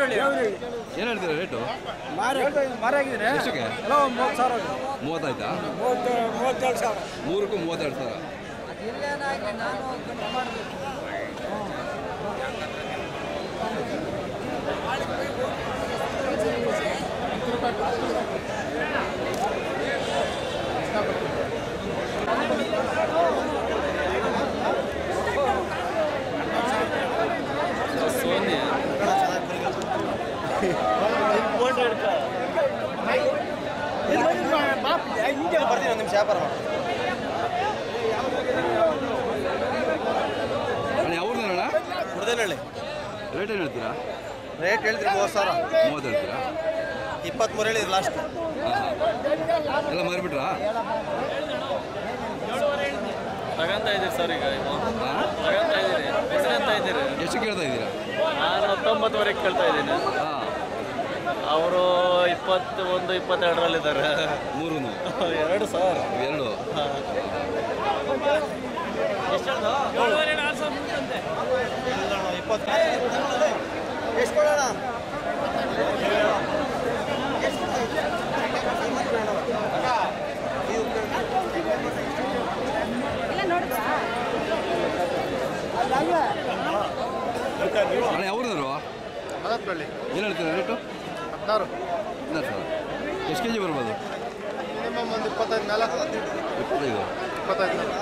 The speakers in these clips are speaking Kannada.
ಏನು ಹೇಳ್ತೀರಾ ರೇಟು ಮಾರಾಗಿದ್ದೀನಿ ಎಷ್ಟಕ್ಕೆ ಎಲ್ಲ ಒಂದು ಮೂವತ್ತು ಸಾವಿರ ಮೂವತ್ತಾಯ್ತಾ ಮೂವತ್ತು ಮೂವತ್ತೆರಡು ಸಾವಿರ ಮೂರಕ್ಕೂ ಮೂವತ್ತೆರಡು ಸಾವಿರ ಬರ್ತೀನಿ ಒಂದು ನಿಮಿಷ ವ್ಯಾಪಾರ ಮಾಡಿ ಅಣ್ಣ ಯಾವ್ದು ಅಣ್ಣ ಕುಡ್ದೇನಹಳ್ಳಿ ರೇಟ್ ಏನು ಹೇಳ್ತೀರಾ ರೇಟ್ ಹೇಳ್ತೀರಿ ಮೂವತ್ತು ಸಾವಿರ ಮೂವತ್ತು ಹೇಳ್ತೀರಾ ಇಪ್ಪತ್ತ್ಮೂರು ಹೇಳಿದ್ರಿ ಲಾಸ್ಟ್ ಎಲ್ಲ ಮಾರಿಬಿಟ್ರಾ ತಗಂತ ಇದ್ದೀರಿ ಸರ್ ಈಗ ಇದು ಹಾಂ ತಗಂತ ಇದ್ದೀರಿ ಎಷ್ಟಂತ ಇದ್ದೀರಿ ಎಷ್ಟು ಕೇಳ್ತಾ ಇದ್ದೀರಾ ನಾನು ಹತ್ತೊಂಬತ್ತುವರೆಗೆ ಕೇಳ್ತಾ ಇದ್ದೀನಿ ಹಾಂ ಅವರು ಇಪ್ಪತ್ತು ಒಂದು ಇಪ್ಪತ್ತೆರಡರಲ್ಲಿದ್ದಾರೆ ಮೂರು ಎರಡು ಸರ್ ಎರಡು ಇಪ್ಪತ್ತು ಎಷ್ಟು ಕೊಡೋಣ ಅಣ್ಣ ಯಾವ್ದು ಮದತ್ನಳ್ಳಿ ಏನು ಹೇಳ್ತೀರಾ ರೇಟು ಹದಿನಾರು ಹದಿನಾರು ಸಾವಿರ ಎಷ್ಟು ಕೆ ಜಿ ಬರ್ಬೋದು ಮಿನಿಮಮ್ ಒಂದು ಇಪ್ಪತ್ತೈದು ಮೇಲೆ ಇಪ್ಪತ್ತೈದು ಇಪ್ಪತ್ತೈದು ಮೇಲೆ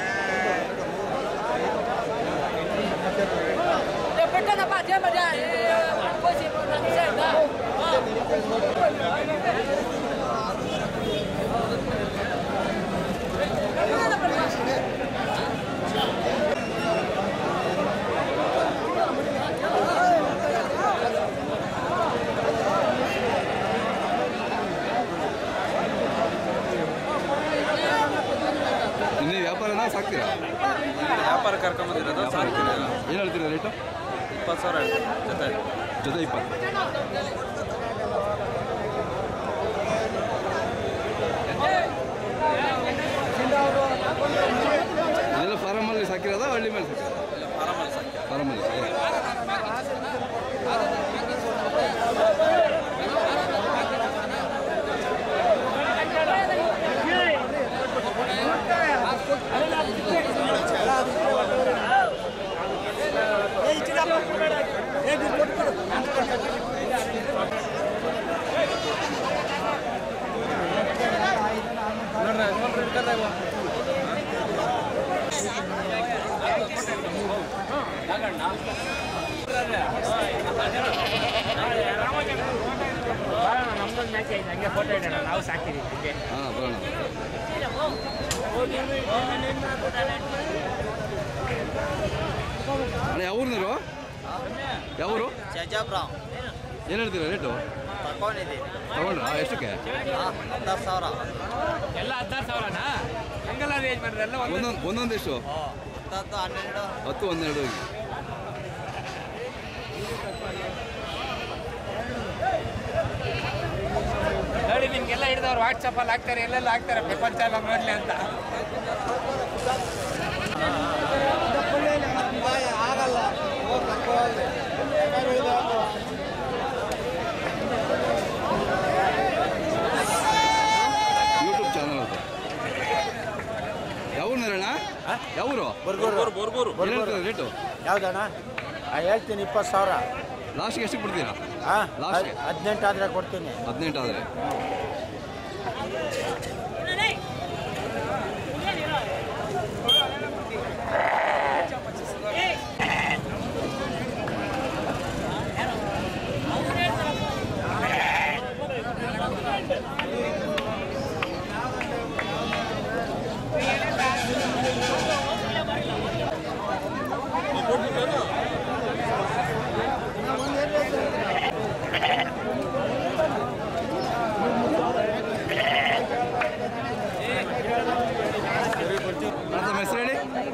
ಇನ್ನೇ ವ್ಯಾಪಾರನ ಸಾಕ್ತೀರಾ ವ್ಯಾಪಾರ ಕರ್ಕೊಂಬಂದಿರೋದು ವ್ಯಾಪಾರ ಏನು ಹೇಳ್ತೀರಾ ರೇಟು ಇಪ್ಪತ್ತು ಸಾವಿರ ಹೇಳ್ತೀನಿ ಜೊತೆ ಜೊತೆ ಇಪ್ಪತ್ತು ಇದೆಲ್ಲ ಫಾರಮಲ್ಲಿ ಸಾಕಿರೋದ ಹಳ್ಳಿ ಮೇಲೆ ಸಾಕಿರೋದ ಫಾರಮಲ್ಲಿ ನಾವು ಸಾಕಿದ್ದೀವಿ ಹಂಗೆ ಹಾಂ ಬರೋಣ ಅಣ್ಣ ಯಾವ ಊರಿನವರು ಯಾವೂರು ಜಜಾಬ್ರ ಏನು ಹೇಳ್ತೀರಾ ರೇಟು ತಗೊಂಡಿದ್ದೀನಿ ತಗೊಂಡ್ರಾ ಎಷ್ಟಕ್ಕೆ ಹತ್ತಾರು ಸಾವಿರ ಎಲ್ಲ ಹದಿನಾರು ಸಾವಿರನಾ ಹೆಂಗೆಲ್ಲ ರೇಂಜ್ ಮಾಡಿದ್ರೆ ಎಲ್ಲ ಒಂದು ಒಂದೊಂದು ಒಂದೊಂದು ಎಷ್ಟು ಹತ್ತತ್ತು ಹನ್ನೆರಡು ಹತ್ತು ಹನ್ನೆರಡು ನೋಡಿ ನಿಮ್ಗೆಲ್ಲ ಹಿಡಿದವ್ರು ವಾಟ್ಸಪ್ಪಲ್ಲಿ ಹಾಕ್ತಾರೆ ಎಲ್ಲೆಲ್ಲ ಹಾಕ್ತಾರೆ ಪ್ರಪಂಚ ಎಲ್ಲ ನೋಡಲಿ ಅಂತ ಯೂಟ್ಯೂಬ್ ಚಾನಲ್ ಅದು ಯಾವ ಊರಿನರಣ್ಣ ಯಾವ ಊರು ಬೋರ್ಗೂರು ಬೋರ್ಗೂರು ಏನು ಹೇಳ್ತೀರಾ ರೇಟು ಯಾವ್ದಣ್ಣ ಹೇಳ್ತೀನಿ ಇಪ್ಪತ್ತು ಸಾವಿರ ಲಾಸ್ಟ್ಗೆ ಎಷ್ಟು ಕೊಡ್ತೀರಾ ಹಾಂ ಲಾಸ್ಟ್ಗೆ ಹದಿನೆಂಟು ಆದರೆ ಕೊಡ್ತೀನಿ ಹದಿನೆಂಟು ಆದರೆ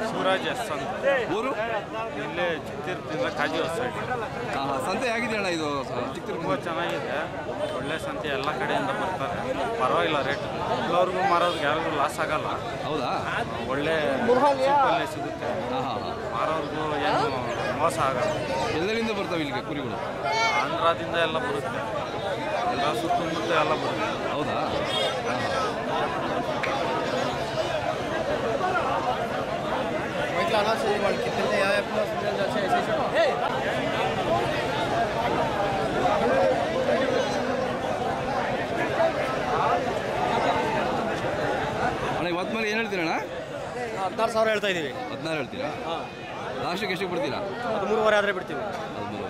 ಶಿವರಾಜ್ ಎಸ್ ಅಂತ ಊರು ಇಲ್ಲೇ ಚಿತ್ತಿರ್ತಿಂದ ಕಾಜಿ ಸೈಡ್ ಹಾಂ ಹಾಂ ಸಂತೆ ಹೇಗಿದೆ ಅಣ್ಣ ಇದು ಚಿಕ್ಕತಿರು ತುಂಬ ಚೆನ್ನಾಗಿದೆ ಒಳ್ಳೆ ಸಂತೆ ಎಲ್ಲ ಕಡೆಯಿಂದ ಬರ್ತಾರೆ ಪರವಾಗಿಲ್ಲ ರೇಟ್ ಎಲ್ಲರಿಗೂ ಮಾರೋದು ಯಾರಿಗೂ ಲಾಸ್ ಆಗಲ್ಲ ಹೌದಾ ಒಳ್ಳೆ cheap ಅಲ್ಲೇ ಸಿಗುತ್ತೆ ಹಾಂ ಹಾಂ ಹಾಂ ಮಾರೋರ್ಗೂ ಏನು ಮೋಸ ಆಗಲ್ಲ ಎಲ್ಲರಿಂದ ಬರ್ತಾವೆ ಇಲ್ಲಿಗೆ ಕುರಿಗಳು ಆಂಧ್ರದಿಂದ ಎಲ್ಲ ಬರುತ್ತೆ ಎಲ್ಲ ಸುತ್ತಮುತ್ತ ಎಲ್ಲ ಬರುತ್ತೆ ಹೌದಾ ಹಾಂ ಹಾಂ ಅಣ್ಣ ಇವತ್ತು ಮೇಲೆ ಏನು ಹೇಳ್ತೀರಣ್ಣ ಹದಿನಾರು ಸಾವಿರ ಹೇಳ್ತಾ ಇದ್ದೀವಿ ಹದಿನಾರು ಹೇಳ್ತೀರಾ ಲಾಸ್ಟಿಗೆ ಎಷ್ಟು ಬಿಡ್ತೀರಾ ಹದಿಮೂರುವರೆ ಆದರೆ ಬಿಡ್ತೀವಿ ಹದಿಮೂರು